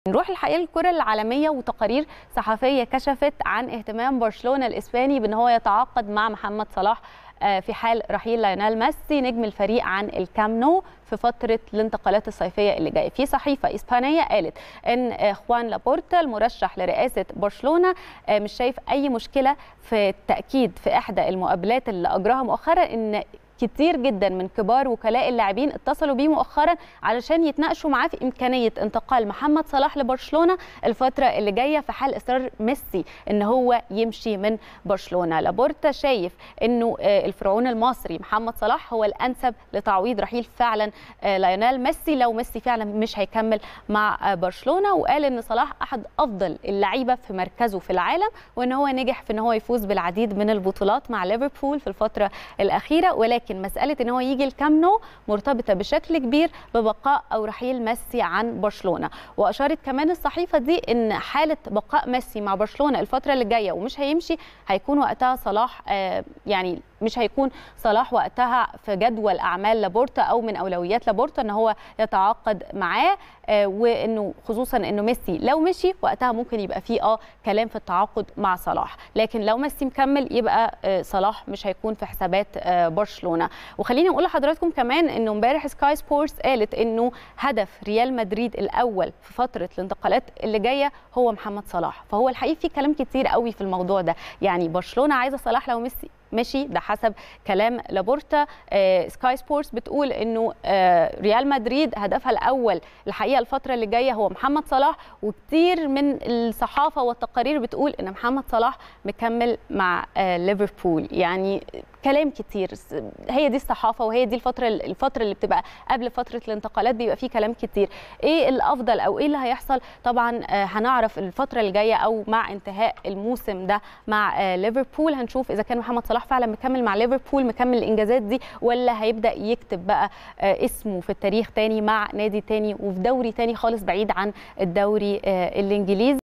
نروح الحقيقه للكره العالميه وتقارير صحفيه كشفت عن اهتمام برشلونه الاسباني بان هو يتعاقد مع محمد صلاح في حال رحيل ليونيل ميسي نجم الفريق عن الكام نو في فتره الانتقالات الصيفيه اللي جايه في صحيفه اسبانيه قالت ان خوان لابورتا المرشح لرئاسه برشلونه مش شايف اي مشكله في التاكيد في احدى المقابلات اللي اجراها مؤخرا ان كتير جدا من كبار وكلاء اللاعبين اتصلوا بيه مؤخرا علشان يتناقشوا معاه في امكانيه انتقال محمد صلاح لبرشلونه الفتره اللي جايه في حال اصرار ميسي ان هو يمشي من برشلونه لابورتا شايف انه الفرعون المصري محمد صلاح هو الانسب لتعويض رحيل فعلا ليونيل ميسي لو ميسي فعلا مش هيكمل مع برشلونه وقال ان صلاح احد افضل اللعيبه في مركزه في العالم وان هو نجح في ان هو يفوز بالعديد من البطولات مع ليفربول في الفتره الاخيره ولكن لكن مساله ان هو يجي الكام نو مرتبطه بشكل كبير ببقاء او رحيل ميسي عن برشلونه واشارت كمان الصحيفه دي ان حاله بقاء ميسي مع برشلونه الفتره اللي جايه ومش هيمشي هيكون وقتها صلاح آه يعني مش هيكون صلاح وقتها في جدول اعمال لابورتا او من اولويات لابورتا ان هو يتعاقد معاه آه وانه خصوصا انه ميسي لو مشي وقتها ممكن يبقى فيه اه كلام في التعاقد مع صلاح لكن لو ميسي مكمل يبقى آه صلاح مش هيكون في حسابات آه برشلونه وخليني اقول لحضراتكم كمان انه امبارح سكاي سبورتس قالت انه هدف ريال مدريد الاول في فتره الانتقالات اللي جايه هو محمد صلاح فهو الحقيقه في كلام كتير قوي في الموضوع ده يعني برشلونه عايزه صلاح لو ميسي ماشي ده حسب كلام لابورتا آه سكاي سبورتس بتقول انه آه ريال مدريد هدفها الاول الحقيقه الفتره اللي جايه هو محمد صلاح وكتير من الصحافه والتقارير بتقول ان محمد صلاح مكمل مع آه ليفربول يعني كلام كتير هي دي الصحافه وهي دي الفتره الفتره اللي بتبقى قبل فتره الانتقالات بيبقى فيه كلام كتير ايه الافضل او ايه اللي هيحصل طبعا هنعرف الفتره الجايه او مع انتهاء الموسم ده مع ليفربول هنشوف اذا كان محمد صلاح فعلا مكمل مع ليفربول مكمل الانجازات دي ولا هيبدا يكتب بقى اسمه في التاريخ تاني مع نادي تاني وفي دوري تاني خالص بعيد عن الدوري الانجليزي